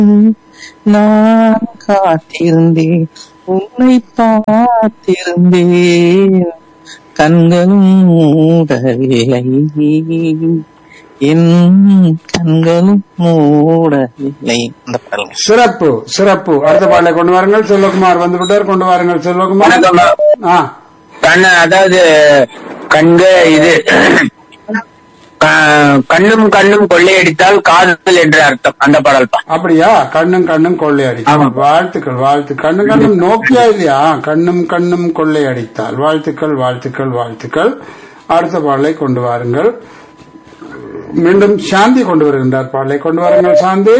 நான் காத்திருந்தேன் உன்னை பார்த்திருந்தேன் கண்களும் மூடவில்லை என் கண்களும் மூடவில்லை அந்த பாருங்க சிறப்பு சிறப்பு அடுத்த பாடலை கொண்டு வாருங்கள் செல்வகுமார் வந்து விட்டார் கொண்டு வாருங்கள் செல்வகுமார் வணக்கம்மா. ஆ கண்ணு அதாவது கண்க இது க- கண்ணும் கண்ணும் கொள்ளையடித்தால் காதல் என்று அர்த்தம் அந்த பாடல் பா அப்படியா கண்ணும் கண்ணும் கொள்ளையடி ஆமா. வாழ்த்துக்கள் வாழ்த்து கண்ணும் கண்ணும் நோக்கியா இல்லையா கண்ணும் கண்ணும் கொள்ளையடித்தால் வாழ்த்துக்கள் வாழ்த்துக்கள் வாழ்த்துக்கள் அடுத்த பாடலை கொண்டு வாருங்கள் மீண்டும் சாந்தி கொண்டு வருகின்றார் பாடலை கொண்டு வாருங்கள் சாந்தி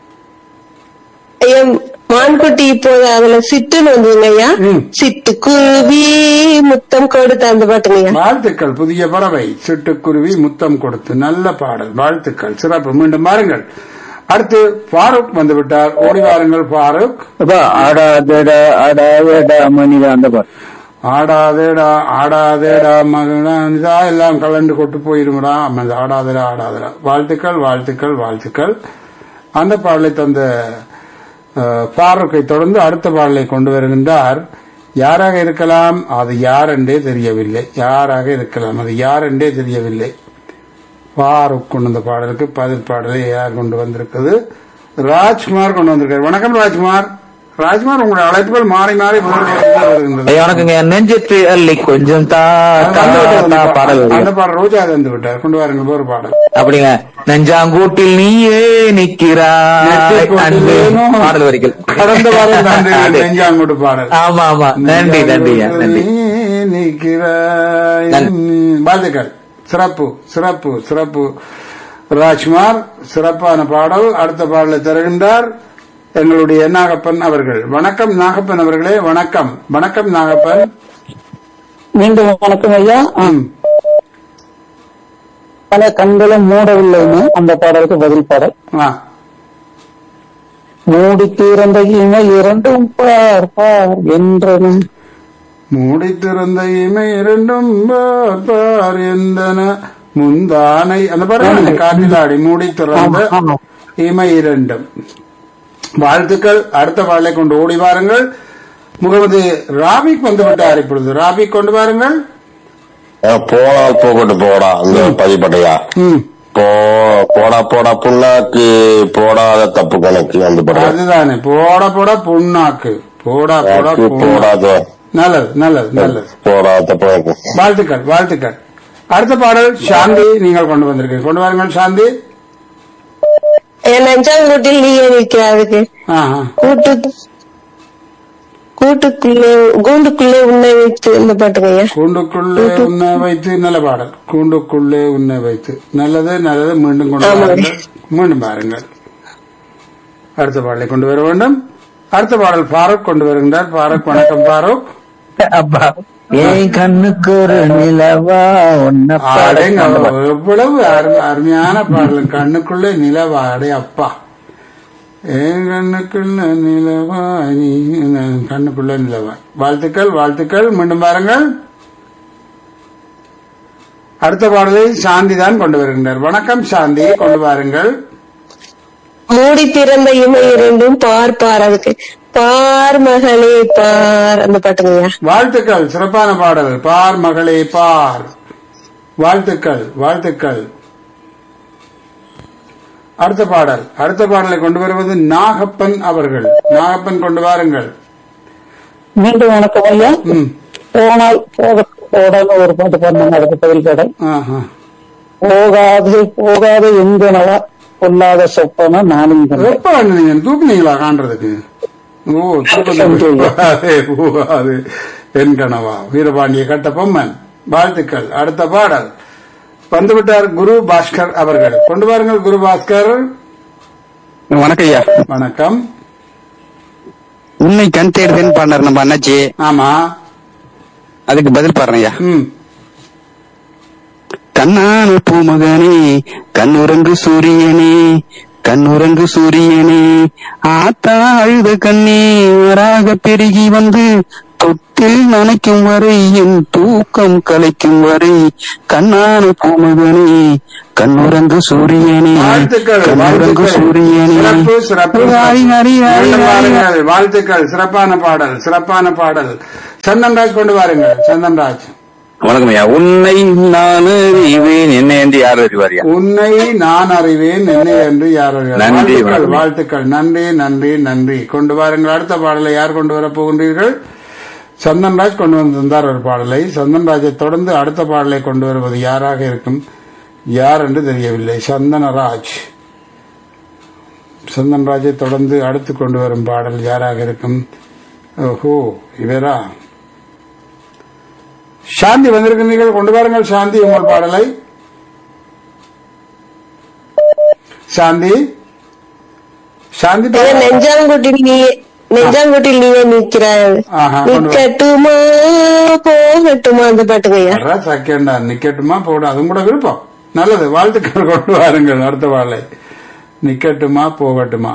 ஐயா மான்குட்டி இப்போது அதுல சிட்டுன்னு வந்ததுங்க ஐயா ம். சிட்டு குருவி முத்தம் கொடுத்த அந்த பாட்டுங்கய்யா வாழ்த்துக்கள் புதிய பறவை சிட்டுக்குருவி முத்தம் கொடுத்து நல்ல பாடல் வாழ்த்துக்கள் சிறப்பு மீண்டும் பாருங்கள் அடுத்து ஃபாரூக் வந்து விட்டார் ஓடி வாருங்கள் ஃபாரூக் ஆடாதடா ஆடாதடா மனிதா அந்த பாடல் ஆடாதேடா ஆடாதேடா மகனா எல்லாம் கலண்டு கொட்டு போயிருங்கடா ஆமா, ஆடாதடா ஆடாதடா வாழ்த்துக்கள் வாழ்த்துக்கள் வாழ்த்துக்கள் அந்த பாடலை தந்த அஹ், ஃபாரூக்கை தொடர்ந்து அடுத்த பாடலை கொண்டு வருகின்றார் யாராக இருக்கலாம் அது யார் என்றே தெரியவில்லை யாராக இருக்கலாம் அது யார் என்றே தெரியவில்லை ஃபாரூக் கொண்டு வந்த பாடலுக்கு பதில் பாடலை யார் கொண்டு வந்திருக்குது ராஜ்குமார் கொண்டு வந்திருக்காரு வணக்கம் ராஜ்குமார் ராஜ்குமார் உங்களுடைய அழைப்புகள் மாறி மாறி வருகின்றது ஐயா, வணக்கங்க நெஞ்சத்து அள்ளி கொஞ்சம் தா தா, தா, பாடல் அந்த வருங்க. பாடல் ரோஜா தந்து விட்டார் கொண்டு வாருங்கள் ஒரு பாடல் அப்படிங்க நெஞ்சாங்கூட்டில் நீயே நிக்கிறாய் அன்பு பாடல் வரிகள் கடந்த வாரம் நன்றி அது. நெஞ்சாங்கோடு பாடல் ஆமா ஆமா நன்றி நன்றி ஐயா, நன்றி நீ நிற்கிறாய் நன்றி. வாழ்த்துக்கள் சிறப்பு சிறப்பு சிறப்பு ராஜ்குமார் சிறப்பான பாடல் அடுத்த பாடலை தருகின்றார் எங்களுடைய நாகப்பன் அவர்கள் வணக்கம் நாகப்பன் அவர்களே வணக்கம் வணக்கம் நாகப்பன் மீண்டும் வணக்கம் ஐயா ம். பல கண்களும் மூடவில்லைன்னு அந்த பாடலுக்கு பதில் பாடல் ஆ. மூடி தீர்ந்த இமை இரண்டும் பார் பார் என்றன மூடித்திருந்த இமை இரண்டும் பார் பார் எந்தன முந்தானை அந்த பாருங்க காற்றிலாடி மூடி திறந்த ஆமா, ஆமா. இமை இரண்டும் வாழ்த்துக்கள் அடுத்த பாடலை கொண்டு ஓடி வாருங்கள் முகமது ராபிக் வந்து விட்டார் இப்பொழுது ராபிக் கொண்டு வாருங்கள் போனால் போகட்டு போடா அந்த பதிப்பட்டையா ம் போ போடா போடா புண்ணாக்கு போடாத தப்பு கணக்கு அந்த படம் அதுதானே போட போட புண்ணாக்கு போடா போட புண்ணாக்கு போடாத நல்லது நல்லது நல்லது போடாத தப்பு கணக்கு வாழ்த்துக்கள் வாழ்த்துக்கள் அடுத்த பாடல் சாந்தி நீங்கள் கொண்டு வந்திருக்கீங்க கொண்டு வாருங்கள் சாந்தி என் நெஞ்சாங்குட்டில் நீயே நிற்கிற அதுக்கு ஆஹா கூட்டு கூட்டுக்குள்ளே கூண்டுக்குள்ளே உன்னை வைத்து இந்த பாட்டுங்கய்யா கூண்டுக்குள்ளே உன்னை வைத்து நல்ல பாடல் கூண்டுக்குள்ளே உன்னை வைத்து நல்லது நல்லது மீண்டும் கொண்டு வாருங்கள் மீண்டும் பாருங்கள் அடுத்த பாடலை கொண்டு வர வேண்டும் அடுத்த பாடல் ஃபாரூக் கொண்டு வருகின்றார் ஃபாரூக் வணக்கம் ஃபாரூக் அப்பா என் கண்ணுக்கு ஒரு நிலவா ஒன்ன அடேங்க, எவ்வளவு அரு- அருமையான பாடல் கண்ணுக்குள்ளே நிலவா அடே அப்பா என் கண்ணுக்குள்ள நிலவா நீ கண்ணுக்குள்ள நிலவா வாழ்த்துக்கள் வாழ்த்துக்கள் மீண்டும் பாருங்கள் அடுத்த பாடலை சாந்தி தான் கொண்டு வருகின்றார் வணக்கம் சாந்தி கொண்டு வாருங்கள் மூடி திறந்த இமை இரண்டும் பார் பார் அதுக்கு பார் மகளே பார் அந்த பாட்டுங்கய்யா வாழ்த்துக்கள் சிறப்பான பாடல் பார் மகளே பார் வாழ்த்துக்கள் வாழ்த்துக்கள் அடுத்த பாடல் அடுத்த பாடலை கொண்டு வருவது நாகப்பன் அவர்கள் நாகப்பன் கொண்டு வாருங்கள் மீண்டும் வணக்கம் ஐயா ம் போனால் போக போடாம ஒரு பாட்டு பாடினாங்க அதுக்கு பதில் பாடல் ஆஹா. போகாது போகாது எங்கனவா பொல்லாத சொப்பன நானும் கண்டேன். எப்ப நீங்க தூக்குனீங்களா காண்றதுக்கு ஓ தூக்கத்துக்கு போகாதே, போகாது என் கனவா வீரபாண்டிய கட்ட பொம்மன் வாழ்த்துக்கள் அடுத்த பாடல் வந்துவிட்டார் குரு பாஸ்கர் அவர்கள் கொண்டு வாருங்கள் குரு பாஸ்கர் வணக்கம் ஐயா வணக்கம் உன்னை கண் தேடுதேன்னு பாடினார் நம்ம அண்ணாச்சி ஆமா அதுக்கு பதில் பாடுறேன் ஐயா ம் கண்ணான பூமகனே கண்ணுறங்கு சூரியனே கண்ணுறங்கு சூரியனே ஆத்தா அழுத கண்ணே வராக பெருகி வந்து தொட்டு கன்னத்தில் நனைக்கும் வரை என் தூக்கம் கலைக்கும் வரை கண்ணான பூமகனே கண்ணுறங்கு சூரியனே வாழ்த்துக்கள் கண்ணுறங்கு வாழ்த்துக்கள் சூரியனே சிறப்பு சிறப்பு ஹரி ஹரி ஹரி மீண்டும் ஹரி வாருங்கள். வாழ்த்துக்கள் சிறப்பான பாடல் சிறப்பான பாடல் சந்தன்ராஜ் கொண்டு வாருங்கள் சந்தன்ராஜ் வணக்கம் ஐயா உன்னை நான் அறிவேன் என்ன என்று யார் அறிவாரியா உன்னை நான் அறிவேன் என்னை என்று யார் அறிவார்? நன்றி, வாழ்த்துக்கள் வணக்கம். வாழ்த்துக்கள் நன்றி நன்றி நன்றி கொண்டு வாருங்கள் அடுத்த பாடலை யார் கொண்டு வரப் போகின்றீர்கள் சந்தன்ராஜ் கொண்டு வந்திருந்தார் ஒரு பாடலை சந்தன்ராஜை தொடர்ந்து அடுத்த பாடலை கொண்டு வருவது யாராக இருக்கும் யார் என்று தெரியவில்லை சந்தனராஜ் சந்தன்ராஜை தொடர்ந்து அடுத்து கொண்டு வரும் பாடல் யாராக இருக்கும் ஓஹோ இவரா சாந்தி வந்திருக்கிறீர்கள் கொண்டு வாருங்கள் சாந்தி உங்கள் பாடலை சாந்தி சாந்தி ஏன் பாடல். நெஞ்சாங்குட்டில் நீ நெஞ்சாங்குட்டில் நீயே நிக்கிறாய் ஆஹா, கொண்டு வா. நிக்கட்டுமா போகட்டுமா அந்த பாட்டுங்கய்யா வர்றா செகண்டா நிக்கட்டுமா போட அதுவும் கூட விருப்பம் நல்லது வாழ்த்துக்கள் கொண்டு வாருங்கள் அடுத்த பாடலை நிக்கட்டுமா போகட்டுமா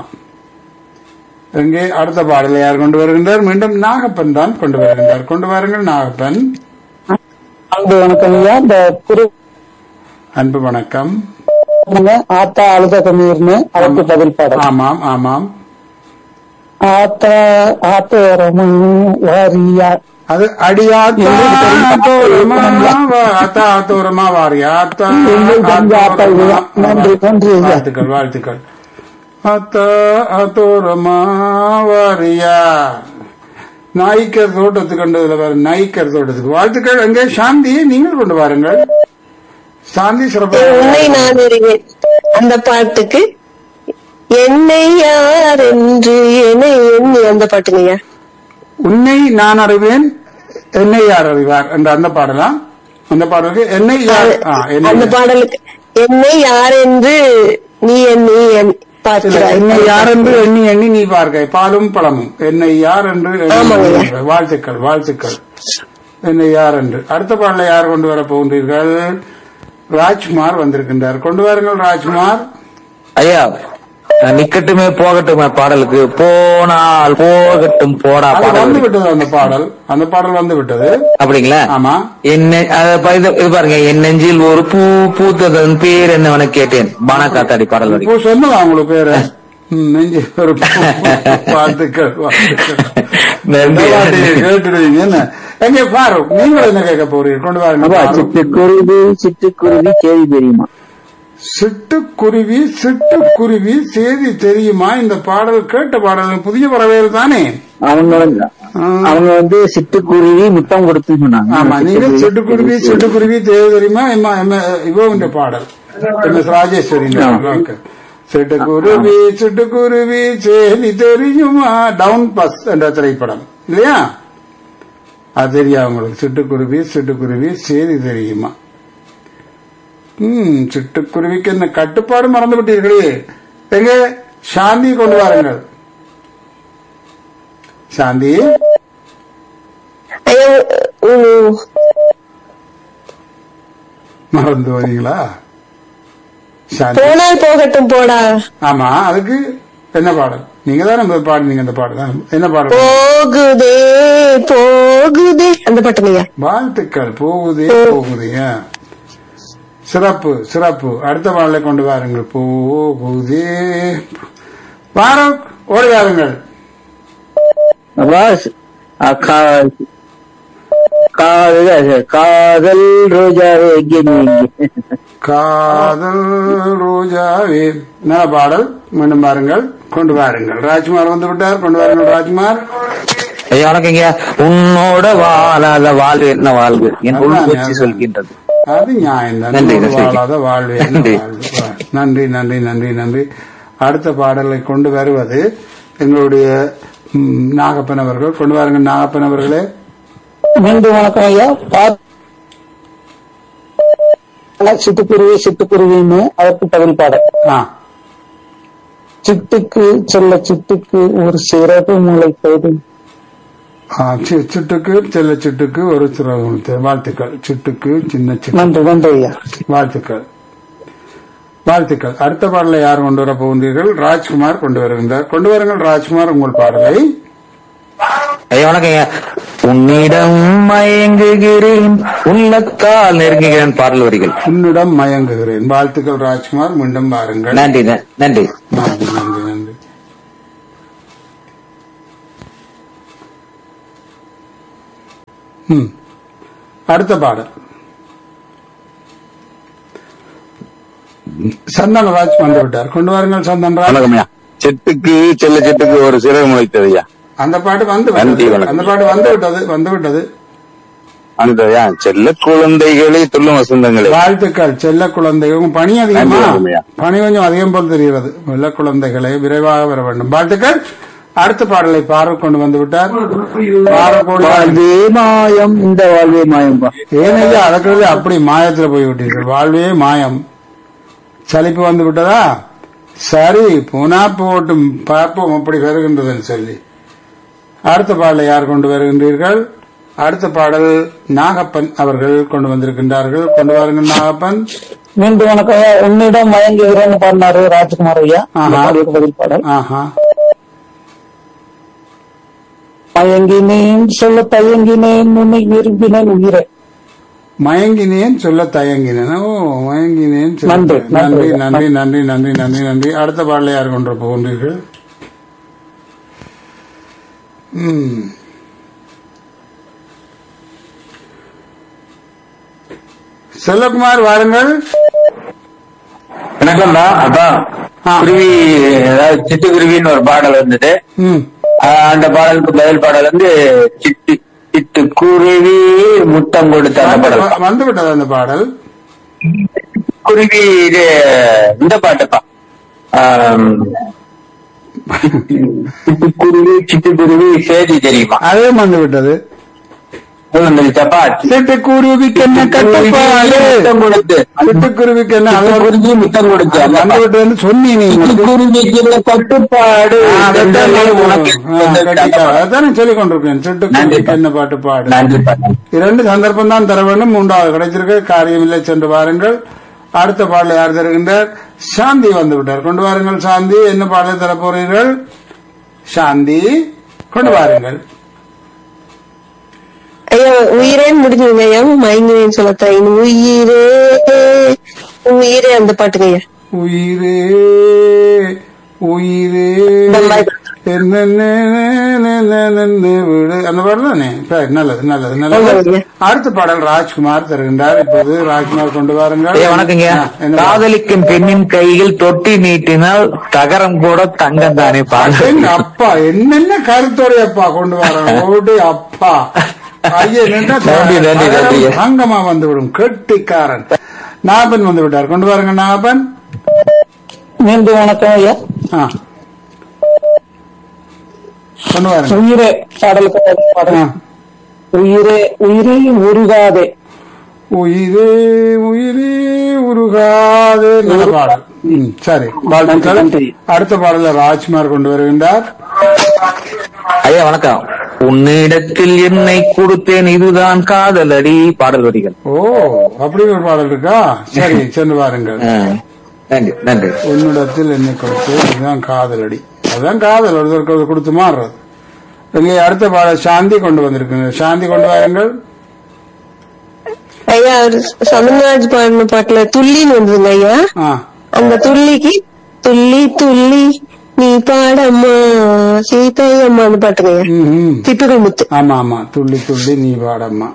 எங்கே அடுத்த பாடலை யார் கொண்டு வருகின்றார் மீண்டும் நாகப்பன் தான் கொண்டு வருகின்றார் கொண்டு வாருங்கள் நாகப்பன் அன்பு வணக்கம் ஐயா இந்த குரு அன்பு வணக்கம் ஆத்தா அழுத கண்ணீர்னு அதற்கு பதில் பாடல் ஆமாம் ஆமாம் ஆத்தா ஆத்தோரமா வாரியா அது அடியாத்தா ஆத்தோரமா வா- ஆத்தா ஆத்தோரமா வாரியா ஆத்தா எங்கள் தம்பி ஆத்தா இல்லையா? நன்றி, நன்றி ஐயா. வாழ்த்துக்கள் வாழ்த்துக்கள் ஆத்தா ஆத்தோரமா வாரியா நாய்க்கர் தோட்டத்துக்கு கண்டதுல வேற நாய்க்கர் தோட்டத்துக்கு வாழ்த்துக்கள் அங்கே சாந்தி நீங்கள் கொண்டு வாருங்கள் சாந்தி உன்னை சிறப்பாக நான் அறிவேன் அந்த பாட்டுக்கு என்னை யார் என்று என்னை எண்ணி அந்த பாட்டுங்கய்யா உன்னை நான் அறிவேன் என்னை யார் அறிவார் என்ற அந்த பாடலாம் அந்த பாடலுக்கு என்னை யார் ஆ, என்னை அந்த பாடலுக்கு என்னை யார் என்று நீ எண்ணி என் இல்ல, பார்க்கிறாய் என்னை யார் என்று எண்ணி எண்ணி நீ பார்க்க பாலும் பழமும் என்னை யார் என்று எண்ணி ஆமாங்க. பார்க்க. வாழ்த்துக்கள் வாழ்த்துக்கள் என்னை யார் என்று அடுத்த பாடலை யார் கொண்டு வர போகின்றீர்கள் ராஜ்குமார் வந்திருக்கின்றார் கொண்டு வாருங்கள் ராஜ்குமார் ஐயா நிக்கட்டுமே போகட்டுமே பாடலுக்கு போனால் போகட்டும் போடா அது பாடல் வந்து விட்டது அந்த பாடல் அந்த பாடல் வந்து விட்டது அப்படிங்களா ஆமா என்ன அத ப- இது இது பாருங்க என் நெஞ்சில் ஒரு பூ பூத்ததன் பேர் என்னவென கேட்டேன் பானா காத்தாடி பாடல் இப்போ வரைக்கும் சொன்னதா உங்களுக்கு பேரு ம், நெஞ்சு ஒரு வாழ்த்துக்கள் வாழ்த்துக்கள் நன்றி. இந்த வார்த்தையை கேட்டுடுவீங்க என்ன எங்க பாரு நீங்கள் என்ன கேட்க போறீங்க கொண்டு வாருங்க பாரு. சிட்டுக்குருவி சிட்டுக்குருவி கேள்வி தெரியுமா சிட்டுக்குருவி சிட்டுக்குருவி செய்தி தெரியுமா இந்த பாடல் கேட்ட பாடல் புதிய பறவைகள் தானே அவங்க வந்து அவங்க வந்து சிட்டுக்குருவி முத்தம் கொடுத்து சொன்னாங்க ஆமா நீங்க சிட்டுக்குருவி சிட்டுக்குருவி தேவை தெரியுமா எம்மா- எம்ம- இவங்க பாடல் எம் எஸ் ராஜேஸ்வரி சிட்டுக்குருவி சிட்டுக்குருவி செய்தி தெரியுமா டவுன் பஸ் என்ற திரைப்படம் இல்லையா அது தெரியா உங்களுக்கு சிட்டுக்குருவி சிட்டுக்குருவி செய்தி தெரியுமா ம் சிட்டுக்குருவிக்கு என்ன கட்டுப்பாடு மறந்து விட்டீர்களே எங்க சாந்தி கொண்டு வாருங்கள் சாந்தி ஐயா உ- மறந்து வரீங்களா சாந்தி போனால் போகட்டும் போடா ஆமா அதுக்கு என்ன பாடல் நீங்க தானே பாடுனீங்க அந்த பாடல் தான். என்ன பாடல் போகுதே போகுதே அந்த பாட்டுங்கய்யா வாழ்த்துக்கள் போகுதே போகுதே ஆ. சிறப்பு சிறப்பு அடுத்த பாடலை கொண்டு வாருங்கள் போகுதே வாரம் ஓடி வாருங்கள் பாஸ் அக்கா காதல் காதல் ரோஜாவே எங்கே நீ எங்கே காதல் ரோஜாவே நல்ல பாடல் மீண்டும் பாருங்கள் கொண்டு வாருங்கள் ராஜ்குமார் வந்து விட்டார் கொண்டு வாருங்கள் ராஜ்குமார் ஐயா வணக்கங்க உன்னோட வாழாத வாழ்வு என்ன வாழ்வு என் உள் அதான் வச்சு ஞாபகம். சொல்கின்றது அது நியாயம் நன்றி, தான் நன்றி. வாழாத வாழ்வே என்ன நன்றி. வாழ்வு. நன்றி நன்றி நன்றி நன்றி அடுத்த பாடலை கொண்டு வருவது எங்களுடைய ம், நாகப்பன் அவர்கள் கொண்டு வாருங்க நாகப்பன் அவர்களே மீண்டும் வணக்கம் ஐயா பா- சிட்டுக்குருவி சிட்டுக்குருவின்னு அதற்கு பதில் பாடல் ஆ சிட்டுக்கு செல்ல சிட்டுக்கு ஒரு சிறகு முளைத்தது ஆ, சி- சிட்டுக்கு செல்ல சிட்டுக்கு ஒரு சிறகு வாழ்த்துக்கள் சிட்டுக்கு சின்ன சிட்டு நன்றி நன்றி ஐயா வாழ்த்துக்கள் வாழ்த்துக்கள் அடுத்த பாடலை யார் கொண்டு வர போகின்றீர்கள் ராஜ்குமார் கொண்டு வருகின்றார் கொண்டு வாருங்கள் ராஜ்குமார் உங்கள் பாடலை ஐயா வணக்கங்க உன்னிடம் மயங்குகிறேன் உள்ளத்தால் நெருங்குகிறேன் பாடல் வரிகள் உன்னிடம் மயங்குகிறேன் வாழ்த்துக்கள் ராஜ்குமார் மீண்டும் பாருங்கள் நன்றி ந- நன்றி நன்றி நன்றி நன்றி ம். அடுத்த பாடல் சந்தனராஜ் வந்து விட்டார் கொண்டு வாருங்கள் சந்தனராஜ் வணக்கம்யா செட்டுக்கு செல்ல செட்டுக்கு ஒரு சிறகு முளைத்ததுயா அந்த பாட்டு வந்து நன்றி, விட்டது வணக்கம். அந்த பாட்டு வந்து விட்டது வந்து விட்டது அந்தயா செல்ல குழந்தைகளே துள்ளும் வசந்தங்களே வாழ்த்துக்கள் செல்ல குழந்தைகள் உங்க பணி அதிகமா நன்றி, வணக்கம்யா. பணி கொஞ்சம் அதிகம் போல் தெரிகிறது செல்ல குழந்தைகளை விரைவாக வர வேண்டும் வாழ்த்துக்கள் அடுத்த பாடலை பார்வை கொண்டு வந்து விட்டார் பாரக்கோடி வாழ்வே மாயம் இந்த வாழ்வே மாயம்பா ஏனையா அதற்கிறது அப்படி மாயத்துல போய் விட்டீர்கள் வாழ்வே மாயம் சலிப்பு வந்து விட்டதா சரி புனா போட்டும் பார்ப்போம் அப்படி வருகின்றதுன்னு சொல்லி அடுத்த பாடலை யார் கொண்டு வருகின்றீர்கள் அடுத்த பாடல் நாகப்பன் அவர்கள் கொண்டு வந்திருக்கின்றார்கள் கொண்டு வாருங்கள் நாகப்பன் மீண்டும் வணக்கம் ஐயா. உன்னிடம் மயங்குகிறேன்னு பாடினாரு ராஜ்குமார் ஐயா இந்த ஆஹா. பாடலுக்கு பதில் பாடல் ஆஹா மயங்கினேன் சொல்ல தயங்கினேன் உன்னை விரும்பினேன் உயிரை மயங்கினேன் சொல்ல தயங்கினேன் ஓ மயங்கினேன் சொல்ல நன்றி, தய- நன்றி நன்றி. நன்றி நன்றி நன்றி நன்றி நன்றி அடுத்த பாடலை யார் கொண்டு போகின்றீர்கள் ம். செல்லகுமார் வாருங்கள் வணக்கம்டா அதான் ஆ. குருவி அதாவது சிட்டுக்குருவின்னு ஒரு பாடல் வந்தது ம் ஆஹ் அந்த பாடலுக்கு பதில் பாடல் வந்து சிட்டு சிட்டு குருவி முத்தம் கொடுத்த அந்த பாடல் வ- வந்து விட்டது அந்த பாடல் குருவி இது இந்த பாட்டுப்பா ஆம், சிட்டுக்குருவி சிட்டுக்குருவி சேதி தெரியுமா அதே வந்து விட்டது அது வந்துருச்சப்பா சிட்டுக்குருவிக்கு என்ன கட்டுப்பாடு முத்தம் கொடுத்து சிட்டுக்குருவிக்கு என்ன அது ஒரு- குருவி முத்தம் கொடுத்து அது வந்து விட்டதுன்னு சொன்னீங்க சிட்டுக்குருவிக்கு என்ன கட்டுப்பாடு ஆ, அதைத்தான் நான் உனக்கு ஆ, கட்டிக்கார. அதைத்தான் நான் சொல்லிக் கொண்டிருக்கேன் சிட்டுக்குருவிக்கு நன்றி. என்ன பாட்டு பாடு நன்றி இரண்டு சந்தர்ப்பம் தான் தர வேண்டும் மூன்றாவது கிடைச்சிருக்கு காரியமில்லை சென்று வாருங்கள் அடுத்த பாடலை யார் தருகின்றார் சாந்தி வந்து விட்டார் கொண்டு வாருங்கள் சாந்தி என்ன பாடலை தர போறீர்கள் சாந்தி கொண்டு வாருங்கள் ஐயா உயிரேன்னு முடிஞ்சுங்க ஐயா மயங்கினேன்னு சொல்ல தாயின் உயிரே உயிரே அந்த பாட்டுங்க ஐயா உயிரே உயிரே இந்த மாதிரி. என்னென்ன விடு அந்த பாடல் தானே சரி, நல்லது நல்லது நல்லது ஆமாங்க. அடுத்த பாடல் ராஜ்குமார் தருகின்றார் இப்போது ராஜ்குமார் கொண்டு வாருங்கள் ஐயா வணக்கங்க ஆ, என்ன பாடல்? காதலிக்கும் பெண்ணின் கையில் தொட்டி நீட்டினால் தகரம் கூட தங்கம் தானே பாடல் எங்க அப்பா என்னென்ன கருத்துரை அப்பா கொண்டு வர ஓடி அப்பா ஐயா நின்றா நன்றி, நன்றி, நன்றி. அங்கமா வந்து விடும் கெட்டிக்காரன் நாகப்பன் வந்து விட்டார் கொண்டு வாருங்க நாகப்பன் மீண்டும் வணக்கம் ஐயா ஆ. கொண்டு வாருங்க உயிரே பாடலுக்கு பதில் ஆ. பாடல் உயிரே உயிரே உருகாதே உயிரே உயிரே உருகாதே நல்ல பாடல் ம், சரி வாழ்த்துக்கள் நன்றி. அடுத்த பாடல ராஜ்குமார் கொண்டு வருகின்றார் ஐயா வணக்கம் உன்னிடத்தில் என்னை கொடுத்தேன் இதுதான் காதலடி பாடல் வரிகள் ஓ அப்படி ஒரு பாடல் இருக்கா சரி சென்று வாருங்கள் ஆ, நன்றி நன்றி உன்னிடத்தில் என்னை கொடுத்து இதுதான் காதலடி அதுதான் காதல் ஒருத்தருக்கு ஒருத்தர் கொடுத்து மாறுறது இங்கே அடுத்த பாடல் சாந்தி கொண்டு வந்திருக்கு சாந்தி கொண்டு வாருங்கள் ஐயா அவர் சந்தன்ராஜ் பாடின பாட்டுல துள்ளின்னு வந்ததுங்க ஐயா ஆ அந்த துள்ளிக்கு துள்ளி துள்ளி நீ பாடம்மா சீதையம்மா அந்த பாட்டுங்க ஐயா ம், ம். திப்புகள் முத்து ஆமா ஆமா துள்ளி துள்ளி நீ பாடம்மா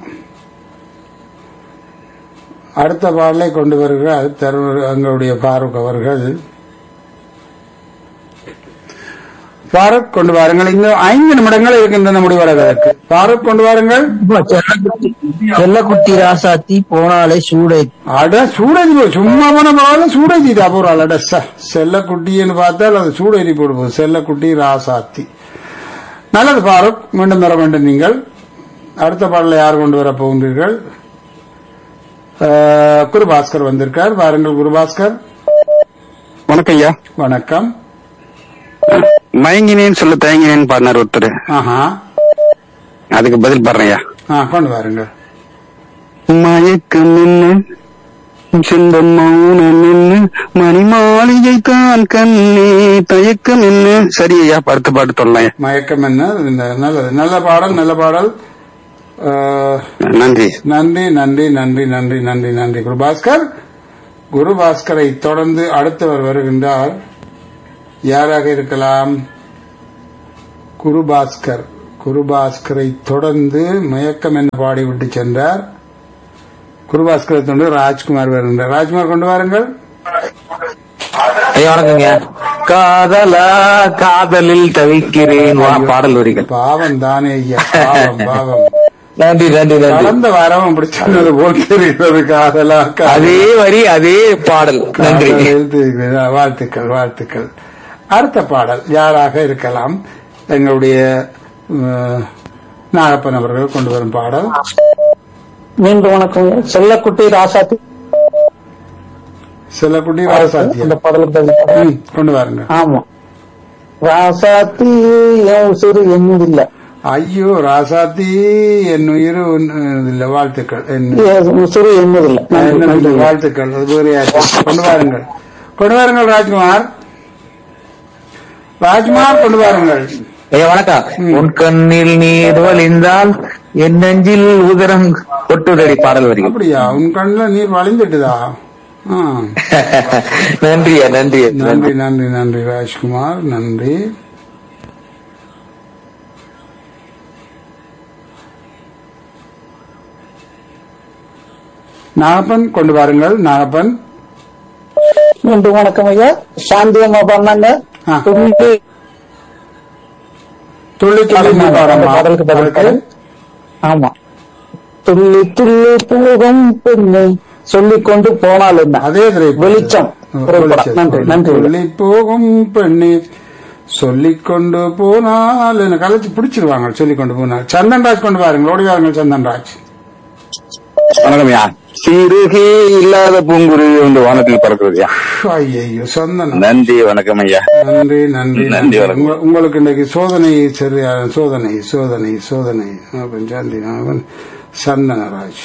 அடுத்த பாடலை கொண்டு வருகிறார் தருவர் எங்களுடைய பாரூக் அவர்கள் பாரூக் கொண்டு வாருங்கள் இன்னும் ஐந்து நிமிடங்கள் இருக்கின்றன முடிவடைவதற்கு பாரூக் கொண்டு வாருங்கள் செல்லக்குட்டி ராசாத்தி போனாலே சூடை அட சூடேரி போ சும்மா போன பரவாயில்ல சூடேரி தான் போறாள் அட ச செல்லக்குட்டின்னு பார்த்தால் அது சூடேரி போடுவோம் செல்லக்குட்டி ராசாத்தி நல்லது பாரூக் மீண்டும் வர வேண்டும் நீங்கள் அடுத்த பாடலை யார் கொண்டு வர போகின்றீர்கள் அஹ், குருபாஸ்கர் வந்திருக்கார் வாருங்கள் குருபாஸ்கர் வணக்கம் ஐயா வணக்கம் மயங்கினேன்னு சொல்ல தயங்கினேன்னு பாடினார் ஒருத்தர் ஆஹா அதுக்கு பதில் பாடுறேன் ஐயா ஆ கொண்டு வாருங்கள் மயக்கம் என்ன சென்ற மௌனம் என்ன மணி மாளிகை தான் கண்ணே தயக்கம் என்ன சரி ஐயா படுத்து பாட்டு சொல்லலாம் ஐயா மயக்கம் என்ன இந்த நல்லது நல்ல பாடல் நல்ல பாடல் அஹ், நன்றி நன்றி நன்றி நன்றி நன்றி நன்றி நன்றி குருபாஸ்கர் குருபாஸ்கரை தொடர்ந்து அடுத்தவர் வருகின்றார் யாராக இருக்கலாம் குருபாஸ்கர் குருபாஸ்கரை தொடர்ந்து மயக்கம் என்ன பாடிவிட்டு சென்றார் குருபாஸ்கரை தொடர்ந்து ராஜ்குமார் வருகின்றார் ராஜ்குமார் கொண்டு வாருங்கள் ஐயா வணக்கங்க காதலா காதலில் தவிக்கிறேன் வா பாடல் வரிகள் பாவம் தானே ஐயா பாவம் பாவம் நன்றி நன்றி நன்றி கடந்த வாரம் அப்படி சொன்னது போல் தெரிகிறது காதலா காதலா. அதே வரி அதே பாடல் நன்றி காதல் எழுதுகிறதா? வாழ்த்துக்கள் வாழ்த்துக்கள் அடுத்த பாடல் யாராக இருக்கலாம் எங்களுடைய அஹ், நாகப்பன் அவர்கள் கொண்டு வரும் பாடல் மீண்டும் வணக்கம் செல்லக்குட்டி ராசாத்தி சிலக்குடி இந்த ராசாத்தியம் பாடலுக்கு பதில் பாடுறேன். ம், கொண்டு வாருங்க ஆமா ராசாத்தி என் உசுறு என்னதில்ல ஐயோ ராசாத்தி என் உயிர் உன் இல்ல வாழ்த்துக்கள் என் என் உசுறு என்னதில்ல நன்றி, என்ன நன்றி. வாழ்த்துக்கள் அது வேறையாச்சு. கொண்டு வாருங்கள் கொண்டு வாருங்கள் ராஜ்குமார் ராஜ்குமார் கொண்டு வாருங்கள் ஐயா வணக்கம் உன் கண்ணில் நீர் வலிந்தால் என் நெஞ்சில் உதரம் கொட்டுதடி பாடல் வரிகள் அப்படியா உன் கண்ணுல நீர் வழிந்துட்டுதா ஆ. நன்றி ஐயா, நன்றி நன்றி நன்றி நன்றி நன்றி ராஜ்குமார் நன்றி நாகப்பன் கொண்டு வாருங்கள் நாகப்பன் மீண்டும் வணக்கம் ஐயா சாந்தி அம்மா பண்ணாங்க ஆ. துள்ளி துள்ளி துள்ளி நீ அந்த பாடம்மா. பாடலுக்கு பதில் அதுக்கு? பாடு. ஆமா துள்ளி துள்ளி புழுகம் பெண்ணை சொல்லிக் கொண்டு போனால் என்ன அதே திரைப்படம். வெளிச்சம் திரைப்படம். வெளிச்சம். நன்றி நன்றி சொல்லி போகும் பெண்ணி சொல்லிக் கொண்டு போனால் என்ன கலைச்சு பிடிச்சிருவாங்க சொல்லிக் கொண்டு போனால் சந்தன்ராஜ் கொண்டு வாருங்கள் ஓடி வாருங்கள் சந்தன்ராஜ் வணக்கம்யா சிறுகே இல்லாத பூங்குருவி வந்து வானத்தில் பறக்குறதுயா ஐயோ சந்தனம் நன்றி வணக்கம் ஐயா நன்றி நன்றி நன்றி, நன்றி வணக்கம். உங்க- உங்களுக்கு இன்றைக்கு சோதனை சரியான சோதனை சோதனை சோதனை அப்ப சாந்தி நாகவன் சந்தனராஜ்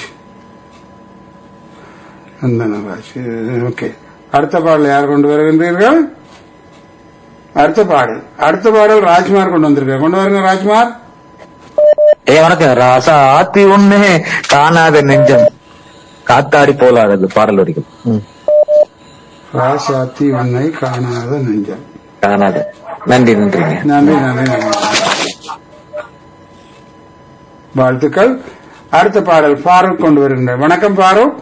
சந்தனராஜ் ஓகே அடுத்த பாடல் யார் கொண்டு வருகின்றீர்கள் அடுத்த பாடல் அடுத்த பாடல் ராஜ்குமார் கொண்டு வந்திருக்கார் கொண்டு வருங்க ராஜ்குமார் ஐயா வணக்கம் ராசா ஆத்தி ஒண்ணு காணாத நெஞ்சம் காத்தாடி போலாதது பாடல் வரிகள் ம், ராசாத்தி உன்னை காணாத நெஞ்சம் காணாத நன்றி நன்றிங்க நன்றி நன்றி நன்றி வாழ்த்துக்கள் அடுத்த பாடல் ஃபாரூக் கொண்டு வருகின்றார் வணக்கம் ஃபாரூக்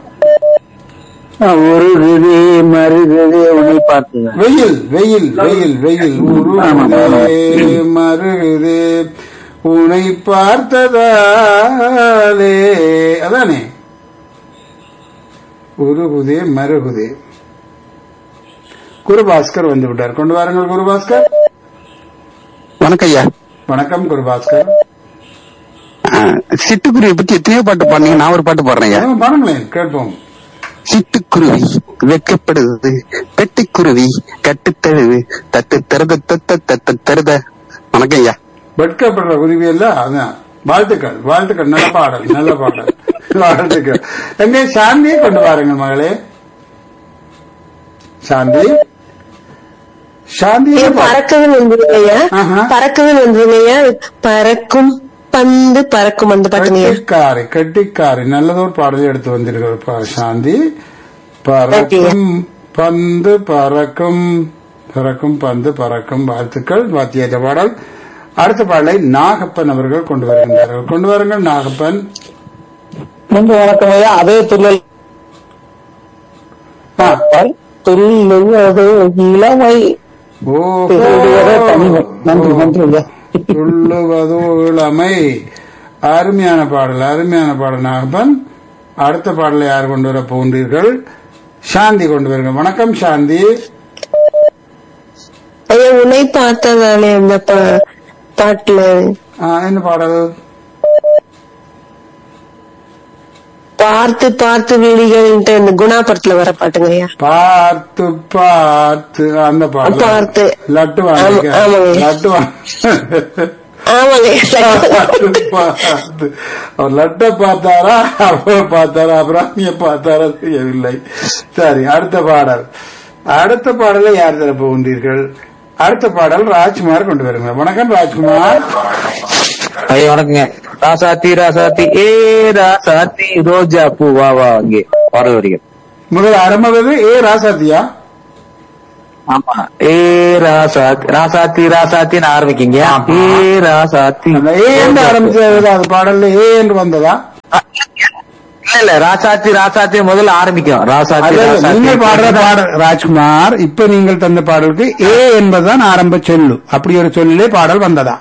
ஒரு மருகதே உன்னை பார்த்து வெயில் வெயில் வெயில் வெயில் உருகுதே மருகுதே உனை பார்த்ததாலே அதானே உருகுதே மருகுதே குருபாஸ்கர் வந்து விட்டார் கொண்டு வாருங்கள் குருபாஸ்கர் வணக்கம் ஐயா வணக்கம் குருபாஸ்கர் ஆ, சிட்டுக்குருவியை பத்தி எத்தனையோ பாட்டு பாடுனீங்க நான் ஒரு பாட்டு பாடுறேன் ஐயா ஆ, பாருங்களேன் கேட்போம் சிட்டுக்குருவி வெக்கப்படுது பெட்டிக்குருவி கட்டுத்தழுவு தட்டு தருத தத்த தத்த தருத வணக்கம் ஐயா வெட்கப்படுற உதவி இல்ல அதான் வாழ்த்துக்கள் வாழ்த்துக்கள் நல்ல பாடல் நல்ல பாடல் வாழ்த்துக்கள் எங்கே சாந்தியை கொண்டு வாருங்கள் மகளே சாந்தி சாந்தி ஏ, பறக்குது வந்துருங்கய்யா ஆஹா. பறக்குது வந்துருங்கய்யா பறக்கும் பந்து பறக்கும் அந்த பாட்டுங்கய்யா கெட்டிக்காரி கெட்டிக்காரி நல்லதொரு பாடலை எடுத்து வந்திருக்கிறார் சாந்தி பறக்கும் பந்து பறக்கும் பறக்கும் பந்து பறக்கும் வாழ்த்துக்கள் வாத்தியாற்ற பாடல் அடுத்த பாடலை நாகப்பன் அவர்கள் கொண்டு வருகின்றார்கள் கொண்டு வாருங்கள் நாகப்பன் மீண்டும் வணக்கம் ஐயா அதே துள்ளல் ஆ. துள்ளுவது இளமை தேடுவதே தனிமை நன்றி நன்றி ஐயா துள்ளுவதோ இளமை அருமையான பாடல் அருமையான பாடல் நாகப்பன் அடுத்த பாடலை யார் கொண்டு வர போன்றீர்கள் சாந்தி கொண்டு வருங்க வணக்கம் சாந்தி ஐயா உன்னை பார்த்ததாலே அந்த பா- பாட்டுல ஆ, என்ன பாடல் பார்த்து பார்த்து விழிகள்ன்ட்டு இந்த குணா படத்துல வர பாட்டுங்கய்யா பார்த்து பார்த்து அந்த பாடல் பார்த்து. லட்டு வாங்க ஆமா, ஆமாங்க. லட்டு வாங்க ஆமாங்க பார்த்து பார்த்து அவர் லட்டை பார்த்தாரா அவ பார்த்தாரா அப்புறம் பார்த்தாரா தெரியவில்லை சரி அடுத்த பாடல் அடுத்த பாடலை யார் தர போகின்றீர்கள் அடுத்த பாடல் ராஜ்குமார் கொண்டு வருங்க வணக்கம் ராஜ்குமார் ஐயா வணக்கங்க ராசாத்தி ராசாத்தி ஏ ராசாத்தி ரோஜா பூ வா வா அங்கே பாடல் வரிகள் முதல் ஆரம்பது ஏ ராசாத்தியா ஆமா ஏ ராசாத்தி ராசாத்தி ராசாத்தின்னு ஆரம்பிக்கீங்க ஆமா. ஏ ராசாத்தி அந்த ஏ என்று ஆரம்பிச்சது அது பாடல்ல ஏ என்று வந்ததா இல்ல இல்ல ராசாத்தி ராசாத்தி முதல்ல ஆரம்பிக்கும் ராசாத்தி அதாவது ராசாத்தி. நீங்கள் பாடுற பாடல் ராஜ்குமார் இப்ப நீங்கள் தந்த பாடலுக்கு ஏ என்பதுதான் ஆரம்ப சொல்லு அப்படி ஒரு சொல்லிலே பாடல் வந்ததா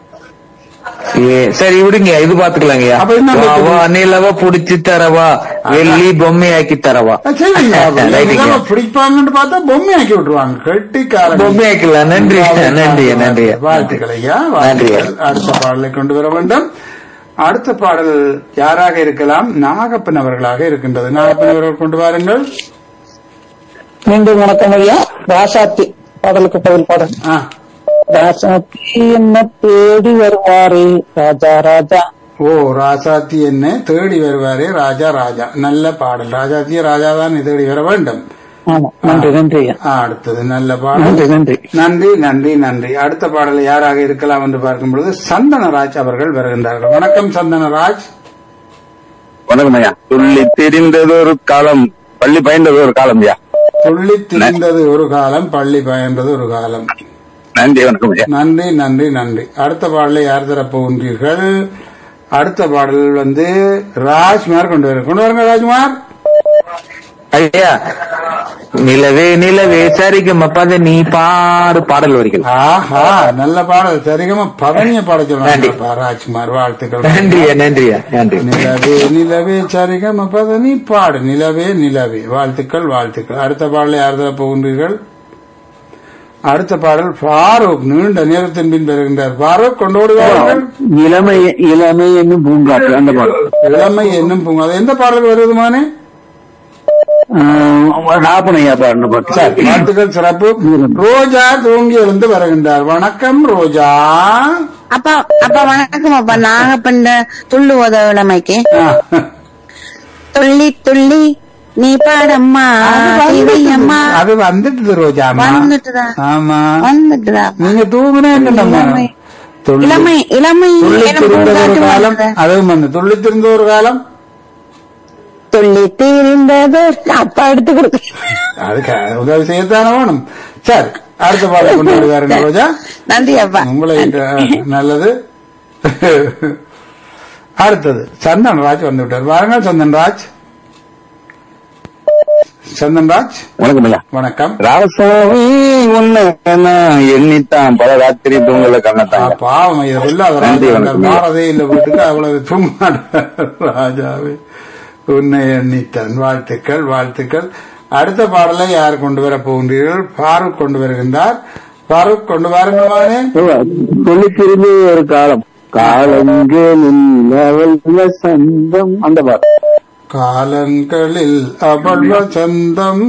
ஏ, சரி விடுங்க இது பாத்துக்கலாங்கய்யா அப்ப என்ன வா, பண்றது? வா, நிலவ புடிச்சு தரவா வெள்ளி பொம்மையாக்கி தரவா அஹ் சரிங்க ரைட்டுங்க. இல்லாம பிடிப்பாங்கன்னு பார்த்தா பொம்மை ஆக்கி விட்டுருவாங்க கெட்டிக்காரங்க பொம்மையாக்கலாம் நன்றி நன்றி நன்றி வாழ்த்துக்கள் ஐயா நன்றி. வாழ்த்துக்கள் அடுத்த பாடலை கொண்டு வர வேண்டும் அடுத்த பாடல் யாராக இருக்கலாம் நாகப்பன் அவர்களாக இருக்கின்றது நாகப்பன் அவர்கள் கொண்டு வாருங்கள் மீண்டும் வணக்கம் ஐயா ராசாத்தி பாடலுக்கு பதில் பாடல் ஆ, ராசாத்தி என்ன தேடி வருவாரே ராஜா ராஜா ஓ ராசாத்தி என்ன தேடி வருவாரே ராஜா ராஜா நல்ல பாடல் ராஜாத்திய ராஜா தான் தேடி வர வேண்டும் ஆமா நன்றி நன்றி ஐயா ஆ, அடுத்தது நல்ல நன்றி பாடல் நன்றி நன்றி நன்றி நன்றி அடுத்த பாடல் யாராக இருக்கலாம் என்று பார்க்கும் பொழுது சந்தனராஜ் அவர்கள் வருகின்றார்கள் வணக்கம் சந்தனராஜ் வணக்கம் ஐயா துள்ளி தெரிந்தது ஒரு காலம் பள்ளி பயந்தது ஒரு காலம் ஐயா துள்ளி திரிந்தது ஒரு காலம் பள்ளி பயன்றது ஒரு காலம் நன்றி வணக்கம் ஐயா நன்றி நன்றி நன்றி அடுத்த பாடலை யார் தரப் போகின்றீர்கள் அடுத்த பாடல் வந்து ராஜ்குமார் கொண்டு வர கொண்டு வருங்க ராஜ்குமார் ஐயா நிலவே நிலவே சரிகம பத நீ பாடு பாடல் வரிகள் ஆஹா நல்ல பாடல் சரிகமா பவனிய பாட நன்றி. சொல்றாங்க ராஜ்குமார் வாழ்த்துக்கள் நன்றியா நன்றியா நன்றி நிலவே நிலவே சரிகம பத நீ பாடு நிலவே நிலவே வாழ்த்துக்கள் வாழ்த்துக்கள் அடுத்த பாடலை யார் தரப் போகின்றீர்கள் அடுத்த பாடல் ஃபாரூக் நீண்ட நேரத்தின் பின் பெறுகின்றார் ஃபாரூக் கொண்டு ஓடுவார்கள் இளமை இளமை என்னும் பூங்காற்று அந்த பாடல் இளமை என்னும் பூங்கா அது எந்த பாடல் வருதுமானே நாப்பனையா பாடின பாட்டு சரி, வாழ்த்துக்கள் சிறப்பு ரோஜா தூங்கி எழுந்து வருகின்றார் வணக்கம் ரோஜா அப்பா அப்பா வணக்கம் அப்பா நாகப்பண்ட துள்ளு உத இளமைக்கு ஆ. துள்ளி துள்ளி நீ பாடம்மா அம்மா அது வந்துட்டு ரோஜா வந்துட்டுதா ஆமா வந்துட்டுதா நீங்க தூங்குனே என்னம்மா இளமை. துள்ளி இளமை இளமை துள்ளி எனும் திரிந்த ஒரு பூங்காற்று காலம் வந்தது. அதுவும் வந்து துள்ளி திரிந்த ஒரு காலம் துள்ளி தீர்ந்தது அப்பா எடுத்து கொடுக்க அதுக்கு உதவி செய்யத்தானே வேணும் சரி அடுத்த பாடல் கொண்டு வருவாருங்க ரோஜா நன்றி அப்பா உங்களை இன்று- நல்லது அடுத்தது சந்தன்ராஜ் வந்து விட்டார் வாருங்கள் சந்தன்ராஜ் சந்தன்ராஜ் வணக்கம் ஐயா வணக்கம் ராசாவே உன்னை நான் எண்ணித்தான் பல ராத்திரி தூங்கல ஆ, கண்ணத்தான் பாவம் இது இல்லாத நன்றி, ராஜா வணக்கம். மாறதே இல்ல வீட்டுக்கு அவ்வளவு தூங்காட ராஜாவே உன்னை எண்ணித்தான் வாழ்த்துக்கள் வாழ்த்துக்கள் அடுத்த பாடலை யார் கொண்டு வர போகின்றீர்கள் ஃபாரூக் கொண்டு வருகின்றார் ஃபாரூக் கொண்டு வாருங்களானே சொல்லி திரும்பி ஒரு காலம் காலங்களில் அவள் சந்தம் அந்த பாட்டு காலங்களில் அவள் வசந்தம்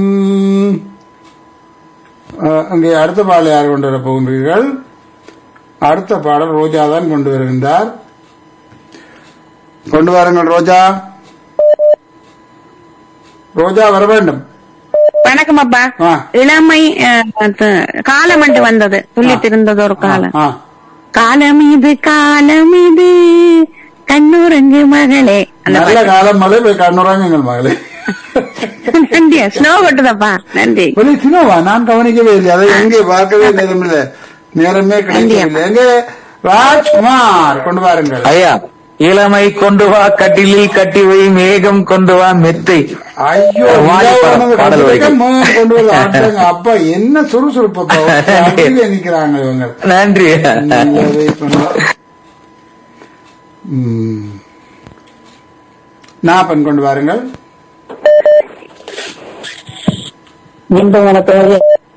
அஹ், அங்கே அடுத்த பாடல் யார் கொண்டு வர போகின்றீர்கள் அடுத்த பாடல் ரோஜா தான் கொண்டு வருகின்றார் கொண்டு வாருங்கள் ரோஜா ரோஜா வர வேண்டும் வணக்கம் அப்பா ஆ. இளமை அஹ், த- காலம் என்று வந்தது துள்ளி திருந்தது ஒரு காலம் ஆ, காலம் இது காலம் இது கண்ணுரங்கு மகளே அந்த நல்ல காலம் மழை போய் கண்ணுறாங்க மகளே பாட்டு. நன்றி ஸ்னோ கொட்டுதப்பா நன்றி வெளி சினோவா நான் கவனிக்கவே இல்லை அதை எங்கே பார்க்கவே நேரமில்லை நேரமே கிடைக்கவில்லை எங்கே ராஜ்குமார் கொண்டு வாருங்கள் ஐயா இளமை கொண்டு வா கட்டிலில் கட்டி வை மேகம் கொண்டு வா மெத்தை ஐயோ வாடி இதாக படம், கொண்டு பாடல் வந்து வரிகள். மோகம் கொண்டு வந்து ஆட்டாங்க. அப்பா என்ன சுறுசுறுப்பப்பா அப்படியே நிக்கிறாங்க இவங்க நன்றி நீங்க wait பண்ணுங்க. ம். நாப்பன் கொண்டு வாருங்கள் மீண்டும் வணக்கம் ஐயா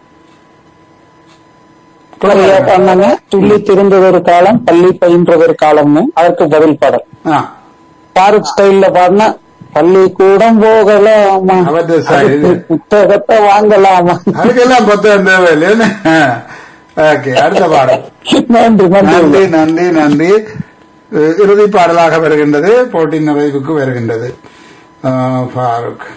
ஐயா பண்ணாங்க துள்ளி திருந்தது ஒரு காலம் பள்ளி பயின்றது ஒரு காலம்னு அதற்கு பதில் பாடல் ஆ, பாரத் ஸ்டைல்ல பாடினா பள்ளிக்கூடம் போகலாமா அவத்து style. அதுக்கு புத்தகத்தை வாங்கலாமா அதுக்கெல்லாம் பத்தம் தேவையில்லை ஓகே அடுத்த பாடம் நன்றி நன்றி நன்றி நன்றி நன்றி அஹ் இறுதி பாடலாக வருகின்றது போட்டி நிறைவுக்கு வருகின்றது அஹ் ஃபாரூக்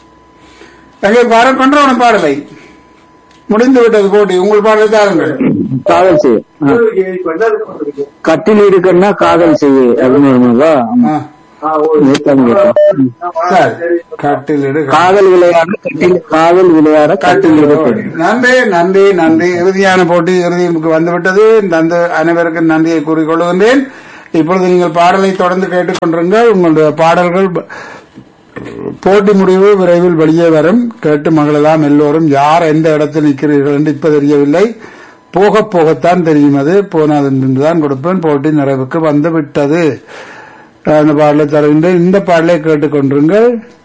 எங்கே ஃபாரூக் கொண்டு பாடலை முடிந்து விட்டது போட்டி உங்கள் பாடலை தாருங்கள் காதல் செய்ய ஆ. கட்டில் இருக்குன்னா காதல் செய்ய அப்படின்னு வருமாவா ஆ, நேத்தாங்க கேட்டோம். சரி கட்டில் இடு காதல் விளையாட கட்டில் காதல் விளையாட கட்டில் இருக்கு நன்றி நன்றி நன்றி இறுதியான போட்டி இறுதிக்கு வந்துவிட்டது அந்த அனைவருக்கும் நன்றியை கூறிக்கொள்கின்றேன் இப்பொழுது நீங்கள் பாடலை தொடர்ந்து கேட்டுக்கொண்டிருங்கள் உங்களுடைய பாடல்கள் ப- போட்டி முடிவு விரைவில் வெளியே வரும் கேட்டு மகளெல்லாம் எல்லோரும் யார் எந்த இடத்தில் நிற்கிறீர்கள் என்று இப்ப தெரியவில்லை போக போகத்தான் தெரியும் அது போனது தான் கொடுப்பேன் போட்டி நிறைவுக்கு வந்து விட்டது அந்த பாடலை தருகின்றேன் இந்த பாடலை கேட்டுக்கொண்டிருங்கள்